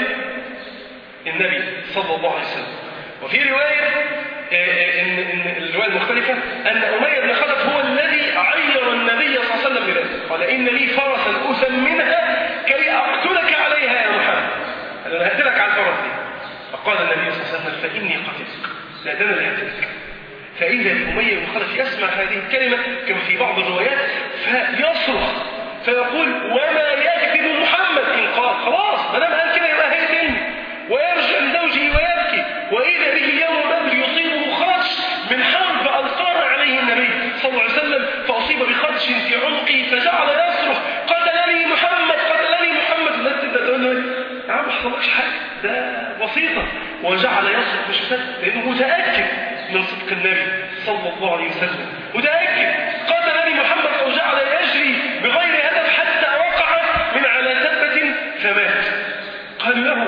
النبي صلى الله عليه وسلم وفي رواية إن, إن الرواية المختلفة أن أمية بن خلف هو الذي عير النبي صلى الله عليه وسلم بذلك قال إن لي فرسا أثمنها كي أقتلك عليها يا محمد أنا هقتلك على الفرس دي فقال النبي صلى الله عليه وسلم فإني قتلتك لا ده أنا اللي هقتلك فإذا أمية بن خلف يسمع هذه الكلمة كما في بعض الروايات فيصرخ فيقول وما يكذب محمد إن قال خلاص ما دام قال كده يبقى هيقتلني ويرجع لزوجه ويبكي وإذا به يوم بدر يصيبه خرج من حرب ألقاها عليه النبي صلى الله عليه وسلم فأصيب بخدش في عنقه فجعل يصرخ قتلني محمد قتلني محمد الناس تبدأ تقول له يا عم ما حصلكش حاجة ده بسيطة وجعل يصرخ مش مصدق لأنه متأكد من صدق النبي صلى الله عليه وسلم متأكد قتلني محمد أو جعل يجري بغير هدف حتى وقع من على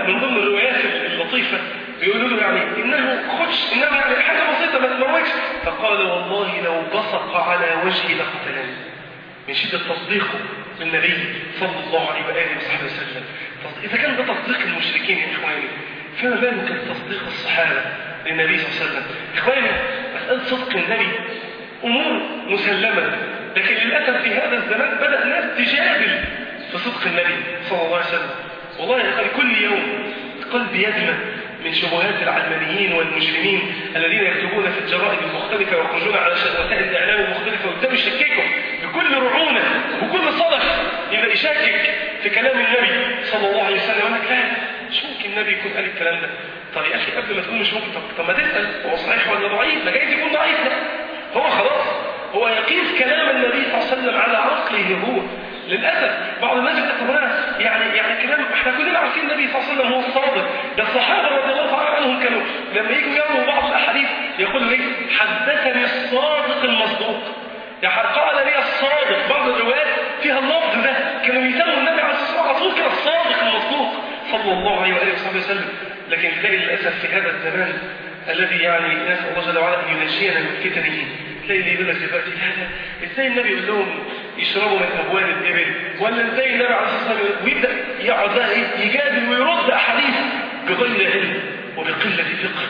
من ضمن الروايات اللطيفة بيقولوا له يعني إنه خش إنه يعني حاجة بسيطة ما تموتش فقال والله لو بصق على وجهي لقتلني من شدة تصديقه بالنبي صلى الله عليه وآله وصحبه وسلم إذا كان ده تصديق المشركين يا إخواني فما بالك بتصديق الصحابة للنبي صلى الله عليه وسلم إخواني مسألة صدق النبي أمور مسلمة لكن للأسف في هذا الزمان بدأ الناس تجادل في صدق النبي صلى الله عليه وسلم والله يا أخواني كل يوم قلبي يدمى من شبهات العلمانيين والمجرمين الذين يكتبون في الجرائد المختلفة ويخرجون على وسائل الإعلام المختلفة ويبدأوا يشككوا بكل رعونة وكل صدق يبدأ يشكك في كلام النبي صلى الله عليه وسلم يقول لك لا مش ممكن النبي يكون قال الكلام ده طب يا أخي قبل ما تقول مش ممكن طب, طب ما تسأل هو صحيح ولا ضعيف ما جايز يكون ضعيف لا هو خلاص هو يقيس كلام النبي صلى الله عليه وسلم على عقله هو للأسف بعض الناس يعتبرونها يعني يعني كلام احنا كلنا عارفين النبي صلى الله عليه وسلم هو الصادق ده الصحابة رضي الله تعالى عنهم كانوا لما يجوا يرووا بعض الأحاديث يقولوا ايه حدثني الصادق المصدوق يعني قال لي الصادق بعض الروايات فيها اللفظ ده كانوا يسموا النبي عليه الصلاة والسلام كده الصادق المصدوق صلى الله عليه وآله وصحبه وسلم لكن تلاقي للأسف في هذا الزمان الذي يعني نسأل الله جل وعلا أن ينجينا من فتنه تلاقي اللي يقول لك دلوقتي لا ازاي النبي يقول لهم يشربوا من ابواب الابل ولا ازاي النبي عليه الصلاه والسلام ويبدا يقعد بقى يجادل ويرد احاديث بغير علم وبقله فقه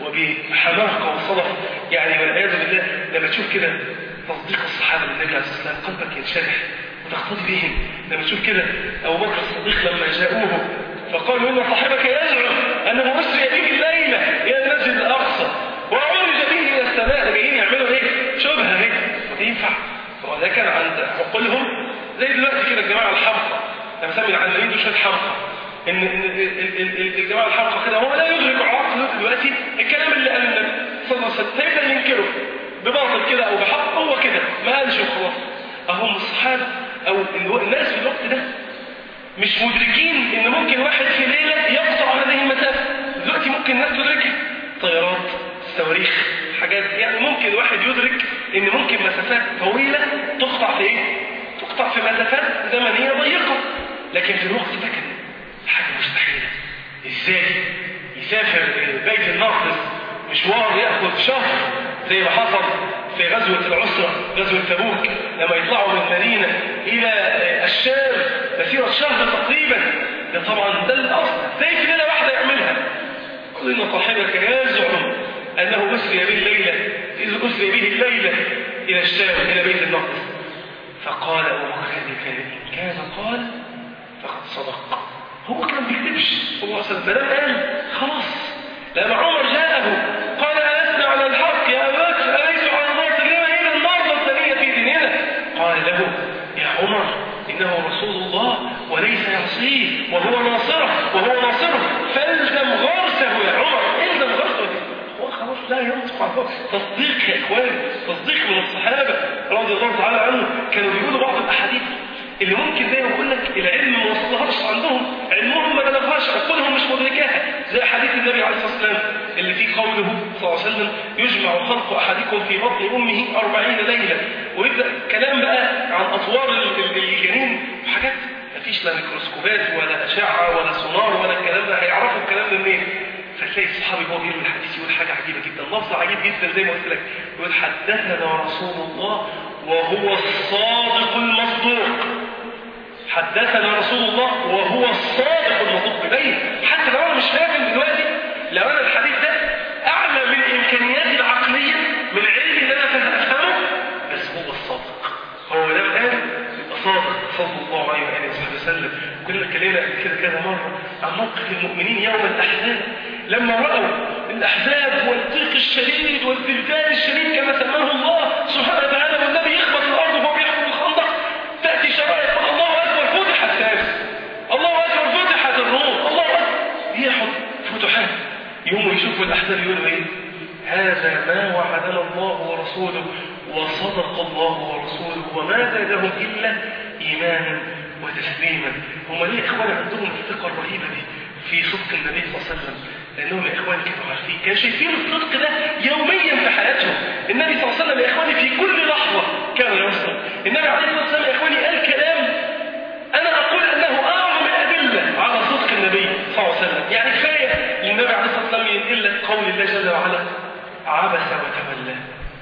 وبحماقه وصدف يعني والعياذ بالله لما تشوف كده تصديق الصحابه للنبي عليه الصلاه والسلام قلبك ينشرح وتقتدي بهم لما تشوف كده ابو بكر الصديق لما جاءوه فقالوا ان صاحبك يزعم انه اسري به الليله الى المسجد الاقصى وعرج به الى السماء جايين يعملوا ايه شبهه هيك ينفع هو ده كان عند عقولهم زي دلوقتي كده الجماعه الحمقى انا بسمي العلمانيين دول شويه حمقى ان ان الجماعه الحمقى كده هو لا يدرك عقله دلوقتي الكلام اللي قال النبي صلى الله عليه وسلم هيبدا ينكره بباطل كده او بحق هو كده ما قالش وخلاص اهم الصحابه او الناس في الوقت ده مش مدركين ان ممكن واحد في ليله يقطع هذه المسافه دلوقتي ممكن الناس تدركها طيارات صواريخ حاجات يعني ممكن الواحد يدرك ان ممكن مسافات طويله تقطع في ايه تقطع في مسافات زمنيه ضيقه لكن في الوقت ده كان حاجه مستحيله ازاي يسافر بيت المقدس مشوار ياخذ شهر زي ما حصل في غزوة العسرة غزوة تبوك لما يطلعوا من المدينة إلى الشام مسيرة شهر تقريبا ده طبعا ده الأصل زي في ليلة واحدة يعملها قل إن صاحبك يزعم أنه أسري به الليلة إذ أسري به الليلة إلى الشام إلى بيت المقدس فقال أبو بكر كان إن كان قال فقد صدق هو كان بيكتبش صلى الله عليه وسلم ما قال خلاص لما عمر جاءه قال ألسنا على الحق يا أبا بكر أليس على الله تجربة إلى المرة الثانية في ديننا قال له يا عمر إنه رسول الله وليس يعصيه وهو ناصره وهو ناصره فالزم غرسه يا عمر الزم غرسه هو خلاص لا ينطق عن الله تصديق يا إخوان تصديق من الصحابة رضي الله تعالى عنهم كانوا بيقولوا بعض الأحاديث اللي ممكن زي ما بقول لك العلم ما وصلهاش عندهم علمهم ما بلغهاش عقولهم مش مدركاها زي حديث النبي عليه الصلاه والسلام اللي فيه قوله صلى الله عليه وسلم يجمع خلق احدكم في بطن امه أربعين ليله ويبدا كلام بقى عن اطوار الجنين وحاجات مفيش لا ميكروسكوبات ولا اشعه ولا سونار ولا الكلام ده هيعرفوا الكلام ده منين فتلاقي الصحابي هو بيروي الحديث يقول حاجه عجيبه جدا لفظ عجيب جدا زي ما قلت لك يقول حدثنا رسول الله وهو الصادق المصدوق حدثنا رسول الله وهو الصادق المصدوق ببين حتى لو انا مش فاهم دلوقتي لو انا الحديث ده اعلى من امكانياتي العقليه من علمي اللي انا افهمه بس هو الصادق هو ده قال يبقى صادق صلى الله عليه واله وصحبه وسلم كلنا اتكلمنا قبل كده كذا مره عن موقف المؤمنين يوم الاحزاب لما راوا الاحزاب والضيق الشديد والزلزال الشديد كما سماه الله سبحانه وتعالى والنبي يخبط الارض وهو بيحكم الخندق تاتي شرائط الله اكبر فتحت فارس الله اكبر فتحت الروم الله اكبر يحط فتوحات يوم يشوفوا الاحزاب يقولوا ايه هذا ما وعدنا الله ورسوله وصدق الله ورسوله وما زادهم الا ايمانا وتسليما هم ليه اخواني عندهم الثقه الرهيبه دي في صدق النبي صلى الله عليه وسلم لانهم يا اخواني كانوا عارفين كانوا شايفين الصدق ده يوميا في حياتهم النبي صلى الله عليه وسلم يا اخواني في كل لحظه كان يصدق النبي عليه الصلاه والسلام يا اخواني قال كلام انا اقول انه اعظم الادله على صدق النبي صلى الله عليه وسلم النبي عليه الصلاة والسلام ينقل لك قول الله جل وعلا عبس وتولى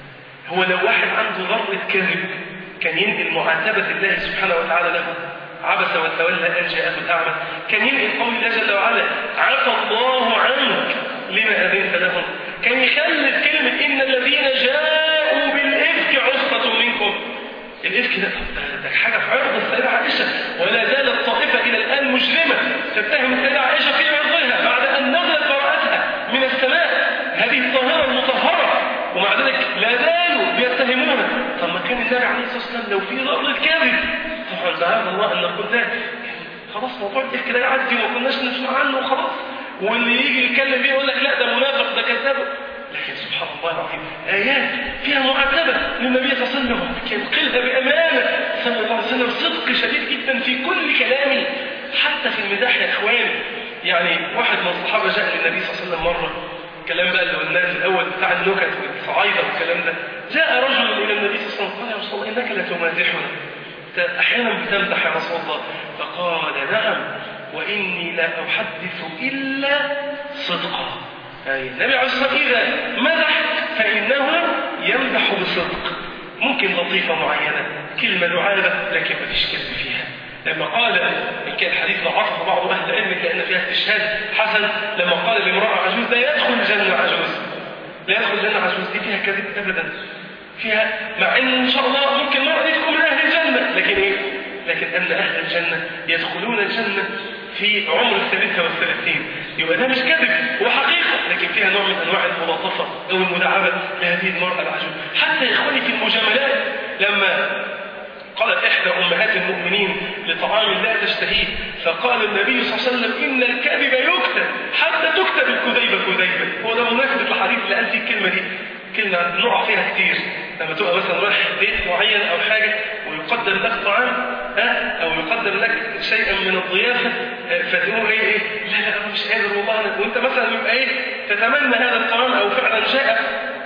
هو لو واحد عنده ذرة كذب كان ينقل معاتبة الله سبحانه وتعالى له عبس وتولى أن جاءه الأعمى كان ينقل قول الله جل وعلا عفى الله عنك لما أذنت لهم كان يخلف كلمة إن الذين جاءوا بالإفك عصبة منكم الإفك ده ده حاجة في عرض السيدة عائشة ولا زالت طائفة إلى الآن مجرمة تتهم السيدة عائشة في عرضها بعد أن نزلت براءتها من السماء هذه الطاهرة المطهرة ومع ذلك لا زالوا بيتهمونها طب ما كان النبي عليه الصلاة والسلام لو في ذرة كذب طبعا معاذ الله أن نقول ذلك خلاص موضوع الإفك ده يعدي وما كناش نسمع عنه وخلاص واللي يجي يتكلم بيه يقول لك لا ده منافق ده كذاب لكن سبحان الله العظيم آيات فيها معاتبة للنبي صلى الله عليه وسلم ينقلها بأمانة صلى الله عليه وسلم صدق شديد جدا في كل كلامه حتى في المزاح يا إخواني يعني واحد من الصحابة جاء للنبي صلى الله عليه وسلم مرة كلام بقى اللي قلناه في الأول بتاع النكت والصعايدة والكلام ده جاء رجل إلى النبي صلى الله عليه وسلم قال يا رسول الله إنك لتمازحنا أنت أحيانا بتمدح يا رسول الله فقال نعم وإني لا أحدث إلا صدقا أي النبي عليه الصلاة والسلام إذا مدح فإنه يمدح بصدق ممكن لطيفة معينة كلمة لعابة لكن ما فيش كذب فيها لما قال إن كان الحديث ضعفه بعض أهل العلم لأن فيها استشهاد حسن لما قال لامرأة عجوز لا يدخل الجنة عجوز لا يدخل الجنة عجوز دي فيها كذب أبدا فيها مع أن إن شاء الله ممكن المرأة دي تكون من أهل الجنة لكن إيه؟ لكن أن أهل الجنة يدخلون الجنة في عمر الثلاثة والثلاثين يبقى ده مش كذب هو حقيقة لكن فيها نوع من أنواع الملاطفة أو المداعبة لهذه المرأة العجوز حتى يا إخواني في المجاملات لما قالت إحدى أمهات المؤمنين لطعام لا تشتهيه فقال النبي صلى الله عليه وسلم إن الكذب يكتب حتى تكتب الكذيبة كذيبة هو ده مناسبة الحديث اللي قال فيه الكلمة دي كلمة نقع فيها كتير لما تبقى مثلا رايح بيت معين أو حاجة ويقدم لك طعام أه؟ أو يقدم لك شيئا من الضيافة أه فتقول إيه إيه لا لا أنا مش قادر والله أنا وأنت مثلا يبقى إيه تتمنى هذا الطعام أو فعلا جاء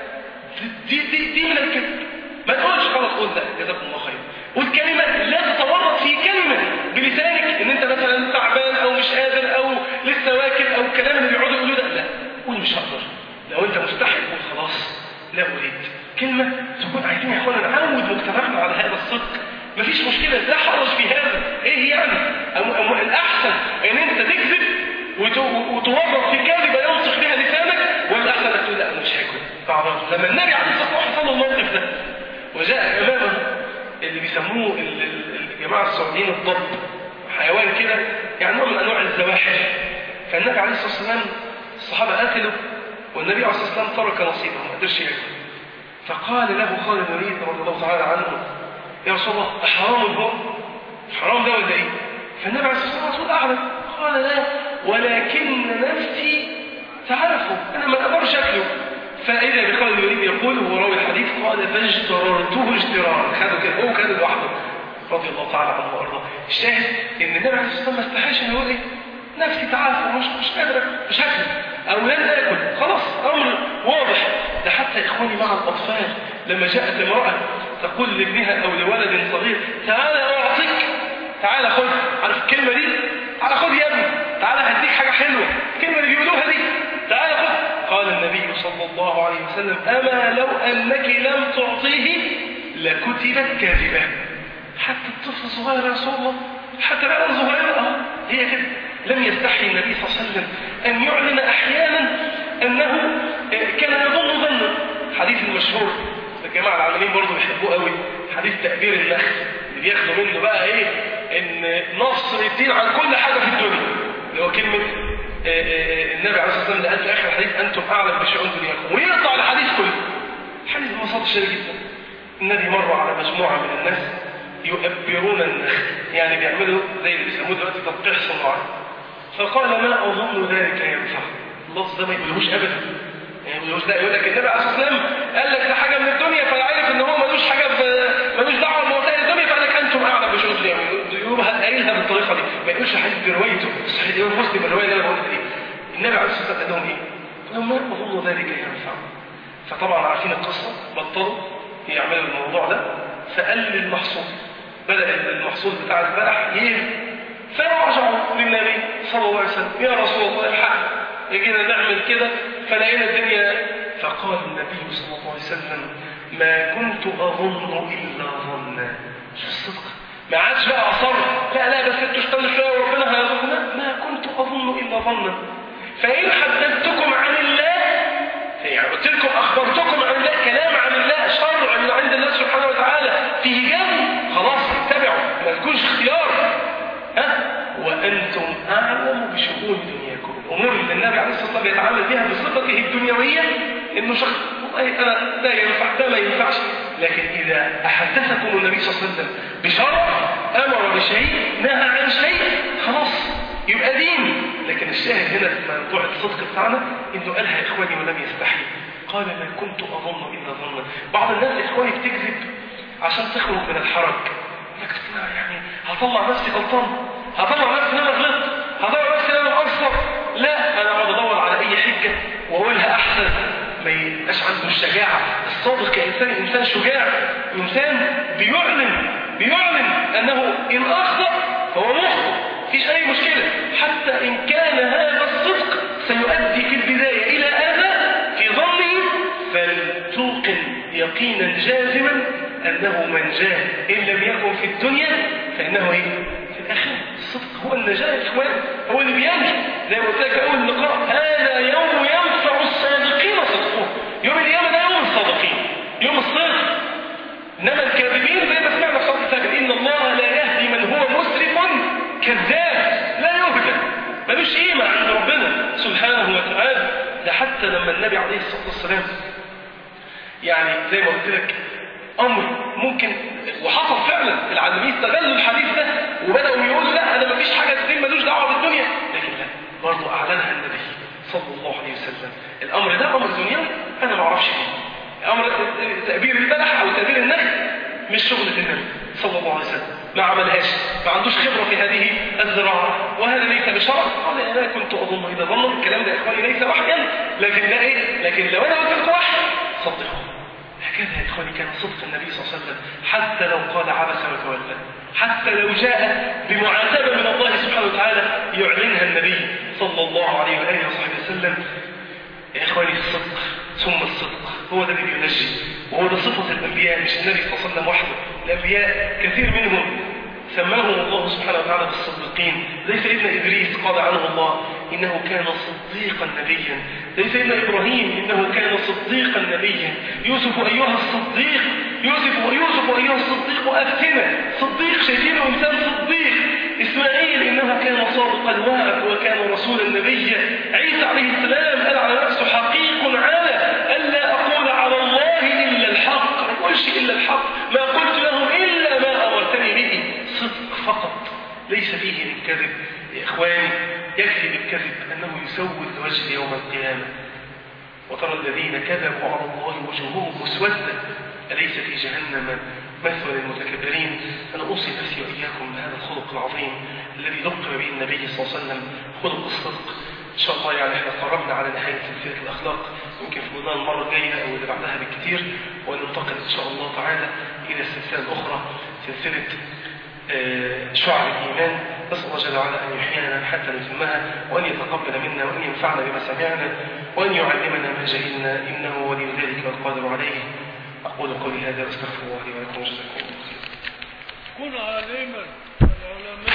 دي دي دي من الكذب ما تقولش خلاص قول لا جزاكم الله خير قول كلمة لا تتورط في كلمة بلسانك إن أنت مثلا تعبان أو مش قادر أو لسه واكل أو الكلام اللي بيقعدوا يقولوا ده لا قول مش هقدر لو أنت مستحي قول خلاص لا أريد كلمة تكون عايزين يا اخوانا نعود مجتمعنا على هذا الصدق مفيش مشكلة لا حرج في هذا ايه يعني أم أم الأحسن ان انت تكذب وتورط في كذبة ينطق بها لسانك والأحسن انك تقول لا أنا مش هاكل بعضها لما النبي عليه الصلاة والسلام حصل الموقف ده وجاء أمامه اللي بيسموه الجماعة السعوديين الضب حيوان كده يعني نوع من أنواع الزواحف فالنبي عليه الصلاة والسلام الصحابة قتلوا والنبي عليه الصلاة والسلام ترك نصيبه ما قدرش ياكل فقال له خالد بن الوليد رضي الله تعالى عنه يا رسول الله حرام هو حرام ده ولا ايه فالنبي عليه الصلاه والسلام اعلم قال لا ولكن نفسي تعرفه انا ما اقدرش اكله فاذا بخالد بن الوليد يقول هو راوي الحديث قال فاجتررته اجترارا خده كده هو كان لوحده رضي الله تعالى عنه وارضاه الشاهد ان النبي عليه الصلاه والسلام ما استحاش انه يقول ايه نفسي تعافى مش مش قادر مش هاكل او لن اكل خلاص امر واضح ده حتى اخواني مع الاطفال لما جاءت امراه تقول لابنها او لولد صغير تعالى اعطيك تعالى خذ عارف الكلمه دي تعالى خذ يا ابني تعالى هديك حاجه حلوه الكلمه اللي بيقولوها دي تعالى خذ قال النبي صلى الله عليه وسلم اما لو انك لم تعطيه لكتبت كاذبه حتى الطفل الصغير يا رسول الله حتى العيال صغيره اه هي كده لم يستحي النبي صلى الله عليه وسلم أن يعلن أحيانا أنه كان يظن ظنا حديث المشهور الجماعة العالمين برضه بيحبوه قوي حديث تأبير النخل اللي بياخدوا منه بقى إيه إن نصر الدين عن كل حاجة في الدنيا اللي هو كلمة النبي عليه الصلاة والسلام اللي قال في آخر الحديث أنتم أعلم بشؤون دنياكم ويقطع الحديث كله حديث ببساطة شديدة جدا النبي مر على مجموعة من الناس يؤبرون النخل يعني بيعملوا زي اللي بيسموه دلوقتي تلقيح صناعي فقال ما أظن ذلك ينفع اللفظ ده ما يقولهوش أبدا يعني يقولهوش لا يقول لك النبي عليه الصلاة والسلام قال لك ده حاجة من الدنيا فعارف إن هو ملوش حاجة في ملوش دعوة بمسائل الدنيا فقال لك أنتم أعلم بشؤون الدنيا يقولها قايلها بالطريقة دي ما يقولش حديث بروايته صحيح الإمام مسلم الرواية اللي أنا بقولها دي النبي عليه الصلاة والسلام قال لهم إيه؟ قال لهم ما أظن ذلك ينفع فطبعا عارفين القصة بطلوا يعملوا الموضوع ده فقل المحصول بدأ المحصول بتاع البلح يهرب فرجعوا للنبي صلى الله عليه وسلم يا رسول الله الحق جينا نعمل كده فلقينا الدنيا فقال النبي صلى الله عليه وسلم ما كنت أظن إلا ظنا شو الصدق ما عادش بقى أصر لا لا بس انتوا اشتغلوا شوية وربنا هيرزقنا ما كنت أظن إلا ظنا فإن حدثتكم عن الله يعني قلت لكم أخبرتكم عن الله كلام عن الله شرع من عند الله سبحانه وتعالى فيه جنب خلاص اتبعوا ما تكونش اختيار ها وأنتم أعلم بشؤون دنياكم الأمور اللي النبي عليه الصلاة والسلام بيتعامل بها بصفته الدنيوية إنه شخص والله أنا ده ينفع ده ما ينفعش لكن إذا أحدثكم النبي صلى الله عليه وسلم بشرع أمر بشيء نهى عن شيء خلاص يبقى دين لكن الشاهد هنا في موضوع الصدق بتاعنا إنه قالها إخواني ولم يستحي قال ما كنت أظن إلا ظنا بعض الناس إخواني بتكذب عشان تخرج من الحرج لك يعني هطلع نفسي غلطان هطلع نفسي ان انا غلطت هطلع نفسي ان انا مقصر لا انا اقعد ادور على اي حجه واقولها احسن ما يبقاش عنده الشجاعه الصادق كانسان انسان شجاع انسان بيعلن بيعلن انه ان اخطا فهو مخطئ مفيش اي مشكله حتى ان كان هذا الصدق سيؤدي في البدايه الى اذى في ظنه فلتوقن يقينا جازما انه من جاه ان لم يكن في الدنيا فانه ايه في الاخره الصدق هو النجاه يا اخوان هو اللي بينجو زي ما قلت لك اول اللقاء هذا يوم ينفع الصادقين صدقهم يوم القيامه ده يوم الصادقين يوم الصدق انما الكاذبين زي ما سمعنا في صلاه الفجر ان الله لا يهدي من هو مسرف كذاب لا يهدى ملوش قيمه عند ربنا سبحانه وتعالى ده حتى لما النبي عليه الصلاه والسلام يعني زي ما قلت لك امر ممكن وحصل فعلا العالمين استغلوا الحديث ده وبداوا يقولوا لا انا مفيش حاجه الدين ملوش دعوه بالدنيا لكن لا برضه اعلنها النبي صلى الله عليه وسلم الامر ده امر دنيوي انا ما اعرفش فيه امر تأبير البلح او تأبير النخل مش شغلة النبي صلى الله عليه وسلم ما عملهاش ما عندوش خبرة في هذه الزراعة وهذا ليس بشرع قال انا كنت اظن اذا ظن الكلام ده يا اخواني ليس وحيا لكن ده ايه لكن لو انا قلت لكم وحي صدقوا هكذا يا إخواني كان صدق النبي صلى الله عليه وسلم حتى لو قال عبس وتولى حتى لو جاء بمعاتبة من الله سبحانه وتعالى يعلنها النبي صلى الله عليه وآله وصحبه وسلم يا إخواني الصدق ثم الصدق هو ده اللي بينجي وهو ده صفة الأنبياء مش النبي صلى الله عليه وسلم وحده الأنبياء كثير منهم سماهم الله سبحانه وتعالى بالصديقين زي سيدنا إدريس قال عنه الله إنه كان صديقا نبيا زي سيدنا إبراهيم إنه كان صديقا نبيا يوسف أيها الصديق يوسف ويوسف أيها الصديق وأفتنا صديق شايفينه إنسان صديق إسماعيل إنه كان صادق الوعد وكان رسولا نبيا عيسى عليه السلام قال على نفسه حقيق على ألا أقول على الله إلا الحق ما أقولش إلا الحق ما قلت لهم إلا ما أمرتني به صدق فقط ليس فيه من كذب يا إخواني يكفي بالكذب أنه يسود الوجه يوم القيامة وترى الذين كذبوا على الله وجوههم مسودة أليس في جهنم مثوى للمتكبرين أنا أوصي نفسي وإياكم بهذا الخلق العظيم الذي لقب به النبي صلى الله عليه وسلم خلق الصدق إن شاء الله يعني احنا قربنا على نهاية سلسلة الأخلاق يمكن في رمضان المرة الجاية أو اللي بعدها بالكثير وننتقل إن شاء الله تعالى إلى السلسلة الأخرى سلسلة شعب الإيمان نسأل الله جل وعلا أن يحيينا حتى نتمها وأن يتقبل منا وأن ينفعنا بما سمعنا وأن يعلمنا ما جهلنا إنه ولي ذلك والقادر عليه أقول قولي هذا واستغفر الله لي ولكم وجزاكم الله خيرا كن عالما العلماء